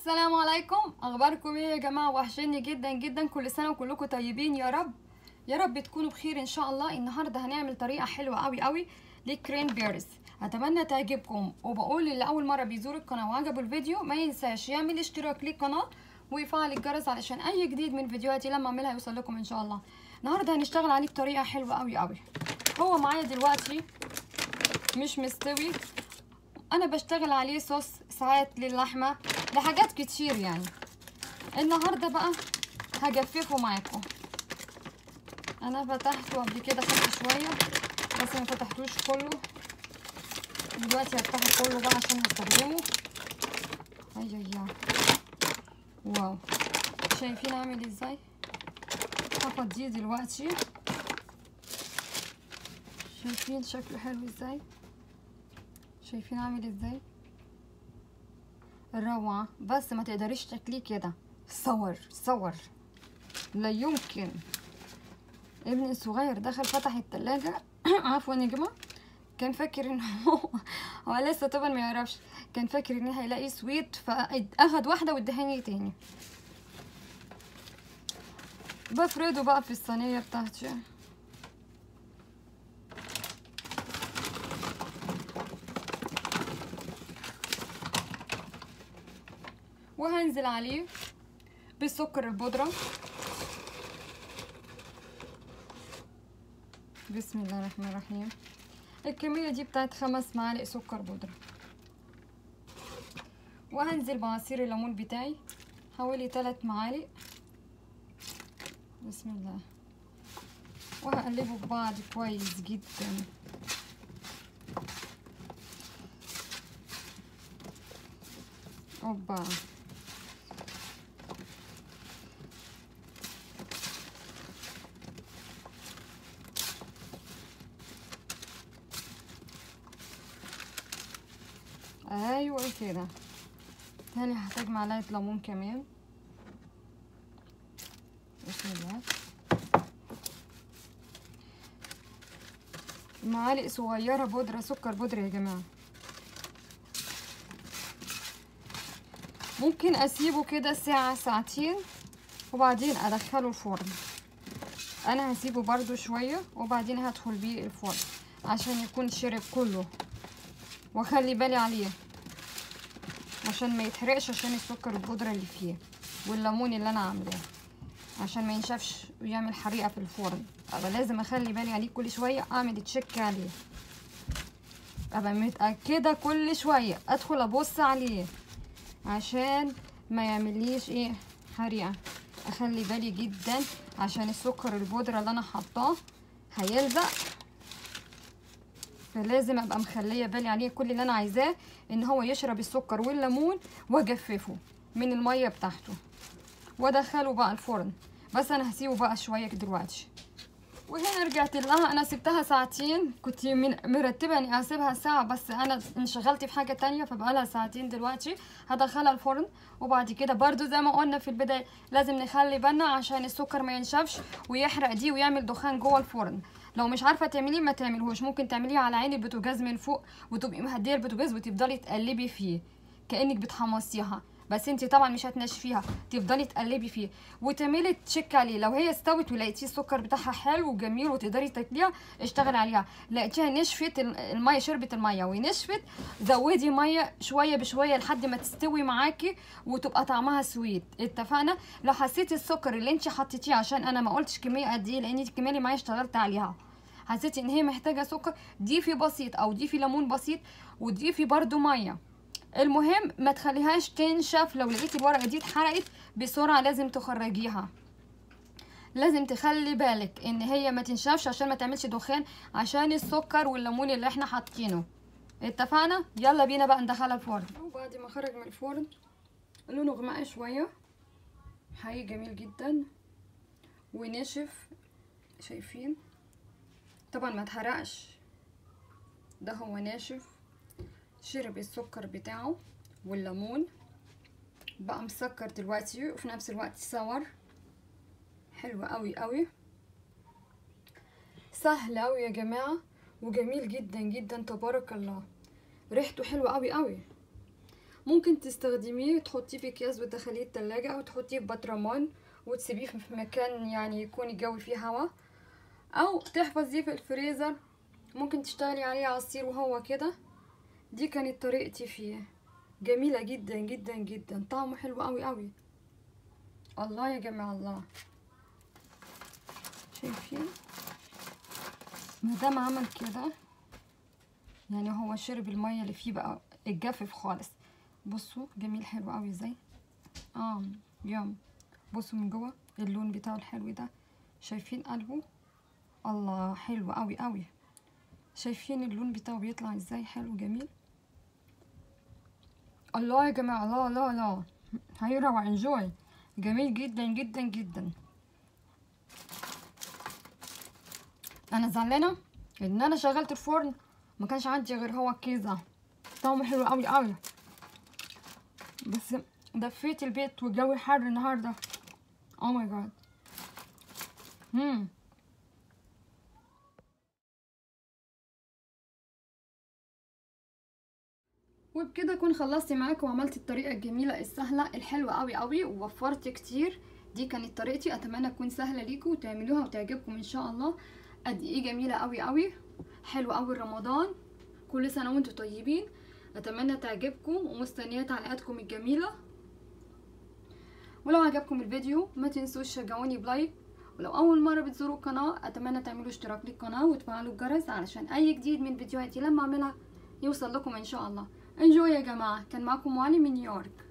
السلام عليكم اخباركم ايه يا جماعه وحشاني جدا جدا كل سنه وكلكم طيبين يا رب يا رب تكونوا بخير ان شاء الله النهارده هنعمل طريقه حلوه قوي قوي للكرين بيرز اتمنى تعجبكم وبقول اللي اول مره بيزور القناه وعجبه الفيديو ما ينساش يعمل اشتراك للقناه ويفعل الجرس علشان اي جديد من فيديوهاتي لما اعملها يوصل لكم ان شاء الله النهارده هنشتغل عليه بطريقه حلوه قوي قوي هو معايا دلوقتي مش مستوي انا بشتغل عليه صوص ساعات للحمه لحاجات كتير يعني النهارده بقى هجففه معاكم انا فتحته قبل كده خدت شويه بس ما فتحتوش كله دلوقتي هفتحه كله بقى عشان هستخدمه اي اي واو شايفين عامل ازاي هاخد دي دلوقتي شايفين شكله حلو ازاي شايفين عامل ازاي روعة بس ما تقدريش تاكليه كده صور صور لا يمكن ابني الصغير دخل فتح التلاجة عفوا يا جماعة كان فاكر ان هو هو لسه طبعا ما يعرفش كان فاكر ان هيلاقي سويت فاخد واحدة وادهاني تاني بفرده بقى في الصينية بتاعتي وهنزل عليه بالسكر البودرة بسم الله الرحمن الرحيم الكمية دي بتاعت خمس معالق سكر بودرة وهنزل بعصير الليمون بتاعي حوالي تلات معالق بسم الله وهقلبه في بعض كويس جدا اوبا ايوه كده تاني هحتاج معلقه ليمون كمان بسم الله معالق صغيره بودره سكر بودره يا جماعه ممكن اسيبه كده ساعه ساعتين وبعدين ادخله الفرن انا هسيبه برضو شويه وبعدين هدخل بيه الفرن عشان يكون شرب كله واخلي بالي عليه عشان ما يتحرقش عشان السكر البودرة اللي فيه والليمون اللي انا عاملاه عشان ما ينشفش ويعمل حريقة في الفرن ابقى لازم اخلي بالي عليه كل شوية اعمل تشيك عليه ابقى متأكدة كل شوية ادخل ابص عليه عشان ما يعمليش ايه حريقة اخلي بالي جدا عشان السكر البودرة اللي انا حطاه هيلزق فلازم ابقى مخليه بالي عليه كل اللي انا عايزاه ان هو يشرب السكر والليمون واجففه من الميه بتاعته وادخله بقى الفرن بس انا هسيبه بقى شويه دلوقتي وهنا رجعت لها انا سبتها ساعتين كنت من مرتبه اني اسيبها ساعه بس انا انشغلت في حاجه تانية فبقى لها ساعتين دلوقتي هدخلها الفرن وبعد كده برضو زي ما قلنا في البدايه لازم نخلي بالنا عشان السكر ما ينشفش ويحرق دي ويعمل دخان جوه الفرن لو مش عارفه تعمليه ما تعملهوش ممكن تعمليه على عين البوتاجاز من فوق وتبقي مهديه البوتاجاز وتفضلي تقلبي فيه كانك بتحمصيها بس انت طبعا مش هتنشفيها تفضلي تقلبي فيه وتعملي تشيك عليه لو هي استوت ولقيتيه السكر بتاعها حلو وجميل وتقدري تاكليها اشتغلي عليها لقيتيها نشفت الميه شربت الميه ونشفت زودي ميه شويه بشويه لحد ما تستوي معاكي وتبقى طعمها سويت اتفقنا لو حسيتي السكر اللي انت حطيتيه عشان انا ما قلتش كميه قد ايه لان الكميه اللي معايا اشتغلت عليها حسيتي ان هي محتاجه سكر ضيفي بسيط او ضيفي ليمون بسيط وضيفي برده ميه المهم ما تخليهاش تنشف لو لقيتي الورقه دي اتحرقت بسرعه لازم تخرجيها لازم تخلي بالك ان هي ما تنشفش عشان ما تعملش دخان عشان السكر والليمون اللي احنا حاطينه اتفقنا يلا بينا بقى ندخلها الفرن وبعد ما خرج من الفرن لونه غمق شويه حقيقي جميل جدا ونشف شايفين طبعا ما اتحرقش ده هو ناشف شرب السكر بتاعه والليمون بقى مسكر دلوقتي وفي نفس الوقت صور حلو قوي قوي سهل قوي يا جماعه وجميل جدا جدا تبارك الله ريحته حلوه قوي قوي ممكن تستخدميه تحطيه في اكياس وتدخليه التلاجة او تحطيه في بطرمان وتسيبيه في مكان يعني يكون الجو فيه هوا او تحفظيه في الفريزر ممكن تشتغلي عليه عصير وهو كده دي كانت طريقتي فيه جميلة جدا جدا جدا طعمه حلو قوي قوي الله يا جماعة الله شايفين مادام عمل كده يعني هو شرب المية اللي فيه بقى اتجفف خالص بصوا جميل حلو قوي ازاي اه يام بصوا من جوه اللون بتاعه الحلو ده شايفين قلبه الله حلو قوي قوي شايفين اللون بتاعه بيطلع ازاي حلو جميل الله يا جماعة الله الله الله هيروح انجوي جميل جدا جدا جدا انا زعلانة ان انا شغلت الفرن ما كانش عندي غير هو الكيس ده طعمه حلو قوي قوي بس دفيت البيت والجو حر النهارده او ماي جاد امم وبكده اكون خلصت معاكم وعملت الطريقه الجميله السهله الحلوه قوي قوي ووفرت كتير دي كانت طريقتي اتمنى تكون سهله ليكم وتعملوها وتعجبكم ان شاء الله قد ايه جميله قوي قوي حلوه قوي رمضان كل سنه وانتم طيبين اتمنى تعجبكم ومستنيه تعليقاتكم الجميله ولو عجبكم الفيديو ما تنسوش شجعوني بلايك ولو اول مره بتزوروا القناه اتمنى تعملوا اشتراك للقناه وتفعلوا الجرس علشان اي جديد من فيديوهاتي لما اعملها يوصل لكم ان شاء الله انجوي يا جماعه كان معكم علي من نيويورك